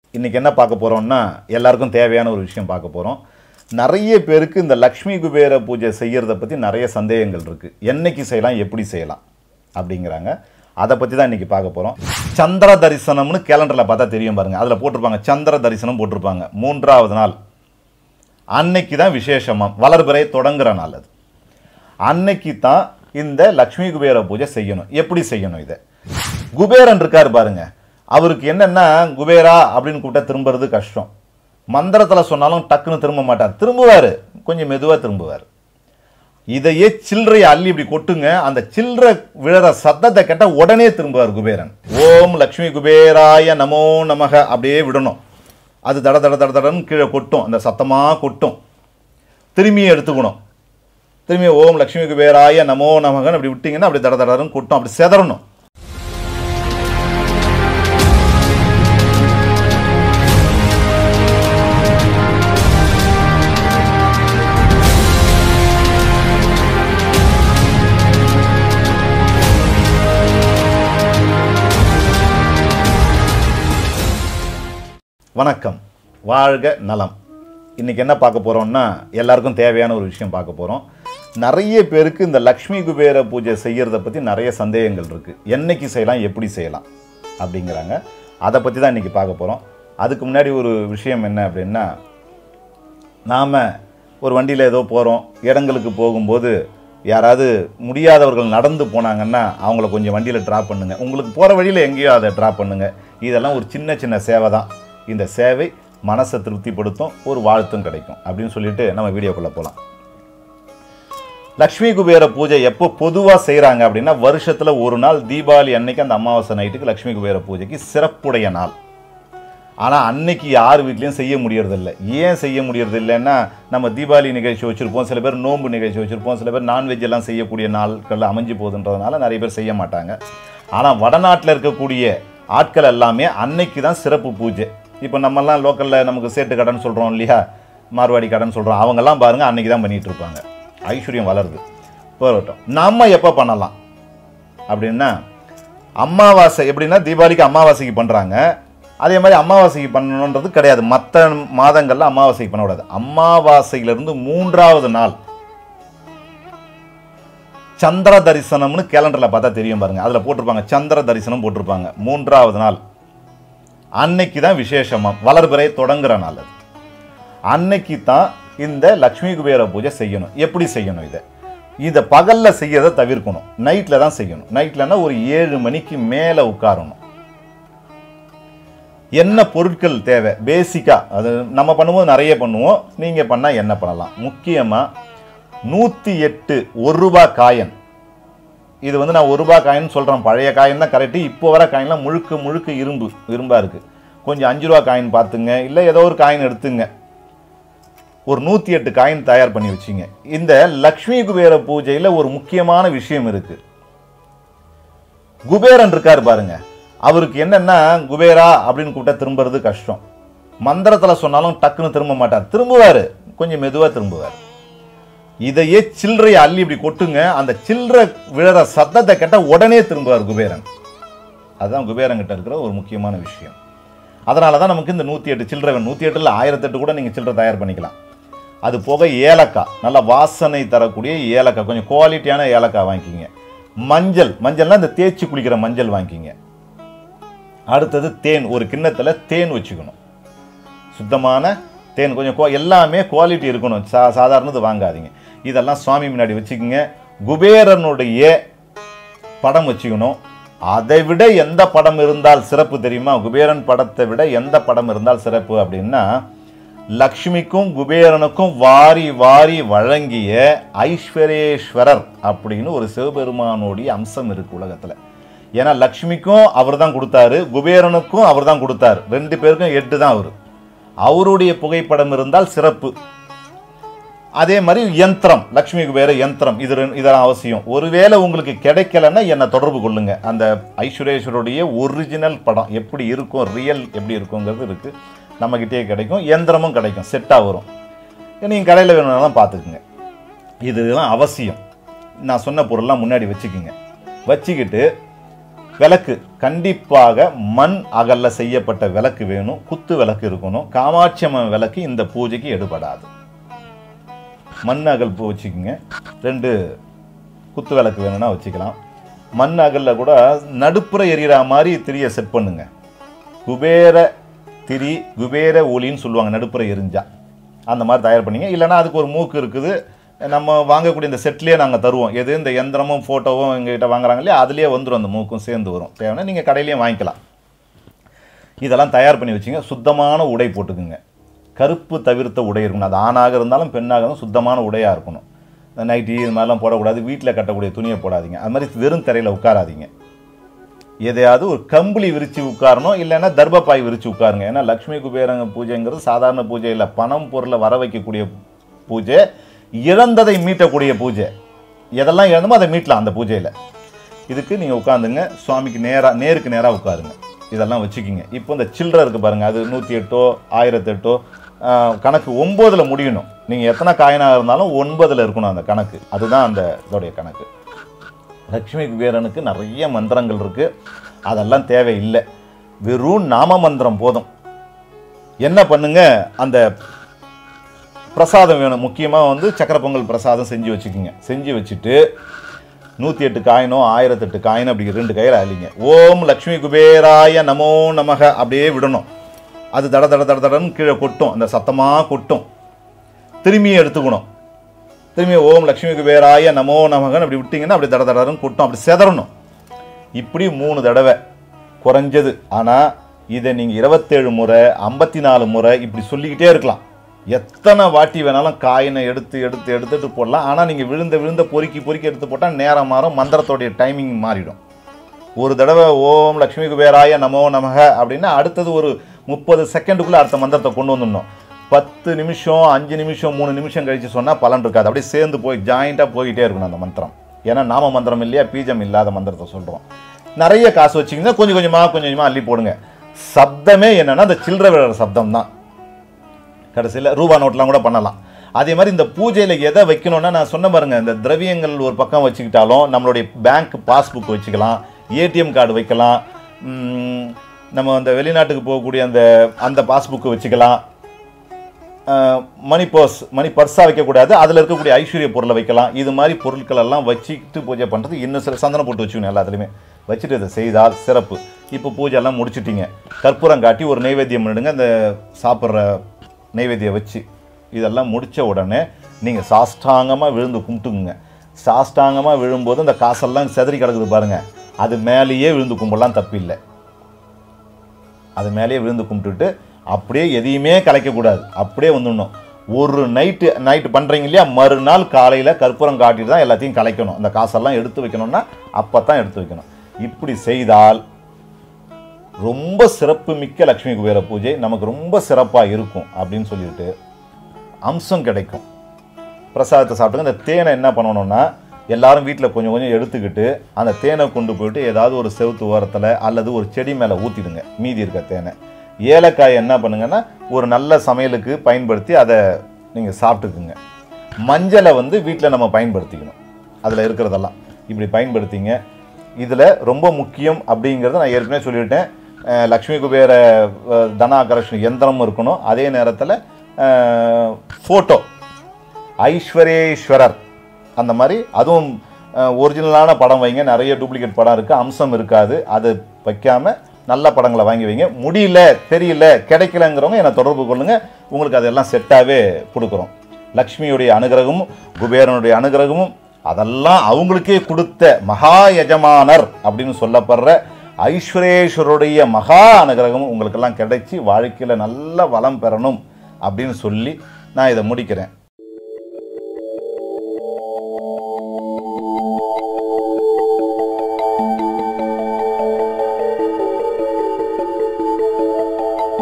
இன்றைக்கி என்ன பார்க்க போகிறோம்னா எல்லாருக்கும் தேவையான ஒரு விஷயம் பார்க்க போகிறோம் நிறைய பேருக்கு இந்த லக்ஷ்மி குபேர பூஜை செய்கிறத பற்றி நிறைய சந்தேகங்கள் இருக்குது என்னைக்கு செய்யலாம் எப்படி செய்யலாம் அப்படிங்கிறாங்க அதை பற்றி தான் இன்றைக்கி பார்க்க போகிறோம் சந்திர தரிசனம்னு கேலண்டரில் பார்த்தா தெரியும் பாருங்கள் அதில் போட்டிருப்பாங்க சந்திர தரிசனம் போட்டிருப்பாங்க மூன்றாவது நாள் அன்னைக்கு தான் விசேஷமாக வளர்பிறை தொடங்குற நாள் அது அன்னைக்கு தான் இந்த லக்ஷ்மி குபேர பூஜை செய்யணும் எப்படி செய்யணும் இதை குபேரன் இருக்கார் பாருங்க அவருக்கு என்னன்னா குபேரா அப்படின்னு கூப்பிட்டா திரும்புறது கஷ்டம் மந்திரத்தில் சொன்னாலும் டக்குன்னு திரும்ப மாட்டார் திரும்புவார் கொஞ்சம் மெதுவாக திரும்புவார் இதையே சில்லறையை அள்ளி இப்படி கொட்டுங்க அந்த சில்லறை விழற சத்தத்தை கேட்டால் உடனே திரும்புவார் குபேரன் ஓம் லக்ஷ்மி குபேராய நமோ நமக அப்படியே விடணும் அது தட தட தட தடன்னு கீழே கொட்டும் அந்த சத்தமாக கொட்டும் திரும்பியும் எடுத்துக்கணும் திரும்பி ஓம் லக்ஷ்மி குபேராய நமோ நமகன் அப்படி விட்டீங்கன்னா அப்படி தட தடன்னு கொட்டும் அப்படி செதறணும் வணக்கம் வாழ்க நலம் இன்றைக்கி என்ன பார்க்க போகிறோம்னா எல்லாருக்கும் தேவையான ஒரு விஷயம் பார்க்க போகிறோம் நிறைய பேருக்கு இந்த லக்ஷ்மி குபேர பூஜை செய்கிறத பற்றி நிறைய சந்தேகங்கள் இருக்குது என்னைக்கு செய்யலாம் எப்படி செய்யலாம் அப்படிங்கிறாங்க அதை பற்றி தான் இன்றைக்கி பார்க்க போகிறோம் அதுக்கு முன்னாடி ஒரு விஷயம் என்ன அப்படின்னா நாம் ஒரு வண்டியில் ஏதோ போகிறோம் இடங்களுக்கு போகும்போது யாராவது முடியாதவர்கள் நடந்து போனாங்கன்னா அவங்கள கொஞ்சம் வண்டியில் ட்ராப் பண்ணுங்க உங்களுக்கு போகிற வழியில் எங்கேயோ அதை ட்ராப் பண்ணுங்க இதெல்லாம் ஒரு சின்ன சின்ன சேவை தான் இந்த சேவை மனசை திருப்திப்படுத்தும் ஒரு வாழ்த்தும் கிடைக்கும் அப்படின்னு சொல்லிட்டு நம்ம வீடியோக்குள்ளே போகலாம் லக்ஷ்மி குபேர பூஜை எப்போ பொதுவாக செய்கிறாங்க அப்படின்னா வருஷத்தில் ஒரு நாள் தீபாவளி அன்னைக்கு அந்த அமாவாசை நைட்டுக்கு லக்ஷ்மி குபேர பூஜைக்கு சிறப்புடைய நாள் ஆனால் அன்னைக்கு யார் வீட்லேயும் செய்ய முடியறதில்ல ஏன் செய்ய முடியறதில்லைன்னா நம்ம தீபாவளி நிகழ்ச்சி வச்சுருப்போம் சில பேர் நோன்பு நிகழ்ச்சி வச்சுருப்போம் சில பேர் நான்வெஜ் எல்லாம் செய்யக்கூடிய நாட்கள் அமைஞ்சு போகுதுன்றதுனால நிறைய பேர் செய்ய மாட்டாங்க ஆனால் வடநாட்டில் இருக்கக்கூடிய ஆட்கள் எல்லாமே அன்னைக்கு தான் சிறப்பு பூஜை இப்போ நம்மலாம் லோக்கலில் நமக்கு சேட்டு கடன் சொல்கிறோம் இல்லையா மார்வாடி கடன் சொல்கிறோம் அவங்கெல்லாம் பாருங்கள் அன்னைக்கு தான் பண்ணிகிட்டு இருப்பாங்க ஐஸ்வர்யம் வளருது போகட்டும் நம்ம எப்போ பண்ணலாம் அப்படின்னா அமாவாசை எப்படின்னா தீபாவளிக்கு அமாவாசைக்கு பண்ணுறாங்க அதே மாதிரி அமாவாசைக்கு பண்ணணுன்றது கிடையாது மற்ற மாதங்களில் அமாவாசைக்கு பண்ணக்கூடாது அமாவாசையிலிருந்து மூன்றாவது நாள் சந்திர தரிசனம்னு கேலண்டரில் பார்த்தா தெரியும் பாருங்க அதில் போட்டிருப்பாங்க சந்திர தரிசனம் போட்டிருப்பாங்க மூன்றாவது நாள் அன்னைக்கு தான் விசேஷமாக வளர்பிறை தொடங்குற நாள் அது அன்னைக்கு தான் இந்த லக்ஷ்மி குபேர பூஜை செய்யணும் எப்படி செய்யணும் இதை இதை பகலில் செய்யறதை தவிர்க்கணும் நைட்டில் தான் செய்யணும் நைட்லன்னா ஒரு ஏழு மணிக்கு மேலே உட்காரணும் என்ன பொருட்கள் தேவை பேசிக்காக அது நம்ம பண்ணும்போது நிறைய பண்ணுவோம் நீங்கள் பண்ணால் என்ன பண்ணலாம் முக்கியமாக நூற்றி எட்டு ஒரு ரூபா காயின் இது வந்து நான் ஒரு ரூபா காயின் சொல்கிறேன் பழைய காயின் தான் கரெக்டு இப்போ வர காயின்லாம் முழுக்க முழுக்க இரும்பு இரும்பாக இருக்குது கொஞ்சம் அஞ்சு ரூபா காயின் பார்த்துங்க இல்லை ஏதோ ஒரு காயின் எடுத்துங்க ஒரு நூற்றி எட்டு காயின் தயார் பண்ணி வச்சிங்க இந்த லக்ஷ்மி குபேர பூஜையில் ஒரு முக்கியமான விஷயம் இருக்குது குபேரன் இருக்கார் பாருங்க அவருக்கு என்னன்னா குபேரா அப்படின்னு கூப்பிட்டா திரும்புறது கஷ்டம் மந்திரத்தில் சொன்னாலும் டக்குன்னு திரும்ப மாட்டார் திரும்புவார் கொஞ்சம் மெதுவாக திரும்புவார் இதையே சில்லறையை அள்ளி இப்படி கொட்டுங்க அந்த சில்லறை விழற சத்தத்தை கேட்டால் உடனே திரும்புவார் குபேரன் அதுதான் குபேரன் கிட்ட இருக்கிற ஒரு முக்கியமான விஷயம் அதனால தான் நமக்கு இந்த நூற்றி எட்டு சில்லறை வேணும் நூற்றி எட்டில் ஆயிரத்தெட்டு கூட நீங்கள் சில்லறை தயார் பண்ணிக்கலாம் அது போக ஏலக்காய் நல்ல வாசனை தரக்கூடிய ஏலக்காய் கொஞ்சம் குவாலிட்டியான ஏலக்காய் வாங்கிக்கிங்க மஞ்சள் மஞ்சள்னா இந்த தேய்ச்சி குளிக்கிற மஞ்சள் வாங்கிக்கிங்க அடுத்தது தேன் ஒரு கிண்ணத்தில் தேன் வச்சுக்கணும் சுத்தமான தேன் கொஞ்சம் குவா- எல்லாமே குவாலிட்டி இருக்கணும் சா சாதாரணது வாங்காதீங்க இதெல்லாம் சுவாமி முன்னாடி வச்சுக்கோங்க குபேரனுடைய படம் வச்சுக்கணும் அதை விட எந்த படம் இருந்தால் சிறப்பு தெரியுமா குபேரன் படத்தை விட எந்த படம் இருந்தால் சிறப்பு அப்படின்னா லக்ஷ்மிக்கும் குபேரனுக்கும் வாரி வாரி வழங்கிய ஐஸ்வரேஸ்வரர் அப்படின்னு ஒரு சிவபெருமானுடைய அம்சம் இருக்கு உலகத்தில் ஏன்னா லக்ஷ்மிக்கும் அவர் தான் கொடுத்தாரு குபேரனுக்கும் அவர் தான் கொடுத்தாரு ரெண்டு பேருக்கும் எட்டு தான் அவர் அவருடைய புகைப்படம் இருந்தால் சிறப்பு அதே மாதிரி யந்திரம் லக்ஷ்மி குபேர யந்திரம் இது ரெண்டு- இதெல்லாம் அவசியம் ஒருவேளை உங்களுக்கு கிடைக்கலன்னா என்னை தொடர்பு கொள்ளுங்க அந்த ஐஸ்வரேஸ்வருடைய ஒரிஜினல் படம் எப்படி இருக்கும் ரியல் எப்படி இருக்குங்கிறது இருக்கு நம்மக்கிட்டே கிடைக்கும் யந்திரமும் கிடைக்கும் செட்டாக வரும் நீங்கள் கடையில் வேணும்னாலும் பார்த்துக்குங்க இதுதான் அவசியம் நான் சொன்ன பொருள்லாம் முன்னாடி வச்சுக்கிங்க வச்சுக்கிட்டு விளக்கு கண்டிப்பாக மண் அகல்ல செய்யப்பட்ட விளக்கு வேணும் குத்து விளக்கு இருக்கணும் காமாட்சி அம்மன் விளக்கு இந்த பூஜைக்கு எடுபடாது மண் அகல் பூ வச்சுக்கோங்க ரெண்டு குத்து விளக்கு வேணும்னா வச்சுக்கலாம் மண் அகல்ல கூட நடுப்புற எரியிற மாதிரி திரியை செட் பண்ணுங்க குபேர திரி குபேர ஒளின்னு சொல்லுவாங்க நடுப்புற எரிஞ்சா அந்த மாதிரி தயார் பண்ணீங்க இல்லைன்னா அதுக்கு ஒரு மூக்கு இருக்குது நம்ம வாங்கக்கூடிய இந்த செட்லேயே நாங்கள் தருவோம் எது இந்த எந்திரமும் ஃபோட்டோவும் எங்ககிட்ட வாங்குறாங்க இல்லையா அதுலேயே வந்துடும் அந்த மூக்கும் சேர்ந்து வரும் தேவைன்னா நீங்கள் கடையிலேயே வாங்கிக்கலாம் இதெல்லாம் தயார் பண்ணி வச்சுங்க சுத்தமான உடை போட்டுக்குங்க கருப்பு தவிர்த்த உடை இருக்கணும் அது ஆணாக இருந்தாலும் பெண்ணாக இருந்தாலும் சுத்தமான உடையாக இருக்கணும் இந்த நைட்டி இது மாதிரிலாம் போடக்கூடாது வீட்டில் கட்டக்கூடிய துணியை போடாதீங்க அது மாதிரி வெறும் தரையில் உட்காராதீங்க எதையாவது ஒரு கம்பளி விரித்து உட்காரணும் இல்லைன்னா தர்பப்பாய் விரித்து உட்காருங்க ஏன்னா லக்ஷ்மி குபேரங்க பூஜைங்கிறது சாதாரண பூஜை இல்லை பணம் பொருளை வர வைக்கக்கூடிய பூஜை இழந்ததை மீட்டக்கூடிய பூஜை எதெல்லாம் இழந்தமோ அதை மீட்டலாம் அந்த பூஜையில் இதுக்கு நீங்கள் உட்காந்துங்க சுவாமிக்கு நேராக நேருக்கு நேராக உட்காருங்க இதெல்லாம் வச்சுக்கிங்க இப்போ இந்த சில்லறை இருக்குது பாருங்கள் அது நூற்றி எட்டோ ஆயிரத்தி எட்டோ ஆஹ், கணக்கு ஒம்போதில் முடியணும் நீங்கள் எத்தனை காயினாக இருந்தாலும் ஒன்பதில் இருக்கணும் அந்த கணக்கு அதுதான் அந்த இதோடைய கணக்கு லக்ஷ்மி குபேரனுக்கு நிறைய மந்திரங்கள் இருக்குது அதெல்லாம் தேவையில்லை வெறும் நாம மந்திரம் போதும் என்ன பண்ணுங்க அந்த பிரசாதம் வேணும் முக்கியமாக வந்து சக்கரை பொங்கல் பிரசாதம் செஞ்சு வச்சுக்கோங்க செஞ்சு வச்சுட்டு நூற்றி எட்டு காயினோ ஆயிரத்தெட்டு காயினோ அப்படி ரெண்டு கையில் அழிங்க ஓம் லக்ஷ்மி குபேராய நமோ நமக அப்படியே விடணும் அது தட தட தட தடன்னு கீழே கொட்டும் அந்த சத்தமாக கொட்டும் திரும்பியும் எடுத்துக்கணும் திரும்பி ஓம் லக்ஷ்மி குபேராய நமோ நமகன்னு அப்படி விட்டீங்கன்னா அப்படி தட தடன்னு கொட்டும் அப்படி செதறணும் இப்படி மூணு தடவை குறைஞ்சது ஆனால் இதை நீங்கள் இருபத்தேழு முறை ஐம்பத்தி நாலு முறை இப்படி சொல்லிக்கிட்டே இருக்கலாம் எத்தனை வாட்டி வேணாலும் காயினை எடுத்து எடுத்து எடுத்துட்டு போடலாம் ஆனால் நீங்கள் விழுந்த விழுந்த பொறுக்கி பொறுக்கி எடுத்து போட்டால் நேரம் மாறும் மந்திரத்தோடைய டைமிங் மாறிடும் ஒரு தடவை ஓம் லக்ஷ்மி குபேராய நமோ நமக அப்படின்னா அடுத்தது ஒரு முப்பது செகண்டுக்குள்ளே அடுத்த மந்திரத்தை கொண்டு வந்துடணும் பத்து நிமிஷம் அஞ்சு நிமிஷம் மூணு நிமிஷம் கழித்து சொன்னால் பலன் இருக்காது அப்படியே சேர்ந்து போய் ஜாயிண்ட்டாக போய்கிட்டே இருக்கணும் அந்த மந்திரம் ஏன்னா நாம மந்திரம் இல்லையா பீஜம் இல்லாத மந்திரத்தை சொல்கிறோம் நிறைய காசு வச்சிங்கன்னா கொஞ்சம் கொஞ்சமாக கொஞ்சம் கொஞ்சமாக அள்ளி போடுங்க சப்தமே என்னன்னா அந்த சில்லறை விழுற சப்தம் தான் கடைசியில் ரூபா நோட்லாம் கூட பண்ணலாம் அதே மாதிரி இந்த பூஜையில் எதை வைக்கணும்னா நான் சொன்ன பாருங்க இந்த திரவியங்கள் ஒரு பக்கம் வச்சுக்கிட்டாலும் நம்மளுடைய பேங்க் பாஸ்புக் வச்சுக்கலாம் ஏடிஎம் கார்டு வைக்கலாம் ம், நம்ம அந்த வெளிநாட்டுக்கு போகக்கூடிய அந்த அந்த பாஸ்புக்கு வச்சுக்கலாம் அஹ், மணி பர்ஸ் மணி பர்ஸாக வைக்கக்கூடாது அதில் இருக்கக்கூடிய ஐஸ்வர்ய பொருளை வைக்கலாம் இது மாதிரி பொருட்கள் எல்லாம் வச்சுக்கிட்டு பூஜை பண்ணுறது இன்னும் சில சந்தனம் போட்டு வச்சுக்கணும் எல்லாத்துலேயுமே வச்சுட்டு இதை செய்தால் சிறப்பு இப்போ பூஜை எல்லாம் முடிச்சிட்டீங்க கற்பூரம் காட்டி ஒரு நைவேத்தியம் பண்ணிடுங்க அந்த சாப்பிட்ற நைவேத்தியம் வச்சு இதெல்லாம் முடித்த உடனே நீங்கள் சாஷ்டாங்கமாக விழுந்து கும்பிட்டுக்குங்க சாஷ்டாங்கமாக விழும்போது அந்த காசெல்லாம் செதறி கிடக்குது பாருங்கள் அது மேலேயே விழுந்து கும்பிடலாம் தப்பில்லை அது மேலேயே விழுந்து கும்பிட்டுட்டு அப்படியே எதையுமே கலைக்கக்கூடாது அப்படியே வந்துடணும் ஒரு நைட்டு நைட்டு பண்ணுறீங்க இல்லையா மறுநாள் காலையில் கற்பூரம் காட்டிட்டு தான் எல்லாத்தையும் கலைக்கணும் அந்த காசெல்லாம் எடுத்து வைக்கணும்னா அப்போ தான் எடுத்து வைக்கணும் இப்படி செய்தால் ரொம்ப சிறப்பு மிக்க லக்ஷ்மி குபேர பூஜை நமக்கு ரொம்ப சிறப்பாக இருக்கும் அப்படின்னு சொல்லிட்டு அம்சம் கிடைக்கும் பிரசாதத்தை சாப்பிட்டுங்க இந்த தேனை என்ன பண்ணணும்னா எல்லாரும் வீட்டில் கொஞ்சம் கொஞ்சம் எடுத்துக்கிட்டு அந்த தேனை கொண்டு போயிட்டு ஏதாவது ஒரு செவுத்து ஓரத்தில் அல்லது ஒரு செடி மேலே ஊற்றிடுங்க மீதி இருக்க தேனை ஏலக்காய் என்ன பண்ணுங்கன்னா ஒரு நல்ல சமையலுக்கு பயன்படுத்தி அதை நீங்கள் சாப்பிட்டுக்குங்க மஞ்சளை வந்து வீட்டில் நம்ம பயன்படுத்திக்கணும் அதில் இருக்கிறதெல்லாம் இப்படி பயன்படுத்திங்க இதில் ரொம்ப முக்கியம் அப்படிங்கிறத நான் ஏற்கனவே சொல்லிவிட்டேன் அஹ் லக்ஷ்மி குபேர அஹ், தனாகரஷ்ண எந்திரமும் இருக்கணும் அதே நேரத்தில் ஃபோட்டோ ஐஸ்வரேஸ்வரர் அந்த மாதிரி அதுவும் ஒரிஜினலான படம் வைங்க நிறைய டூப்ளிகேட் படம் இருக்குது அம்சம் இருக்காது அது வைக்காம நல்ல படங்களை வாங்கி வைங்க முடியல தெரியல கிடைக்கலங்கிறவங்க என்னை தொடர்பு கொள்ளுங்க உங்களுக்கு அதெல்லாம் செட்டாகவே கொடுக்குறோம் லக்ஷ்மியுடைய அனுகிரகமும் குபேரனுடைய அனுகிரகமும் அதெல்லாம் அவங்களுக்கே கொடுத்த மகா எஜமானர் அப்படின்னு சொல்லப்படுற ஐஸ்வரேஸ்வருடைய மகா அனுகிரகமும் உங்களுக்கெல்லாம் கிடைச்சி வாழ்க்கையில் நல்ல வளம் பெறணும் அப்படின்னு சொல்லி நான் இதை முடிக்கிறேன்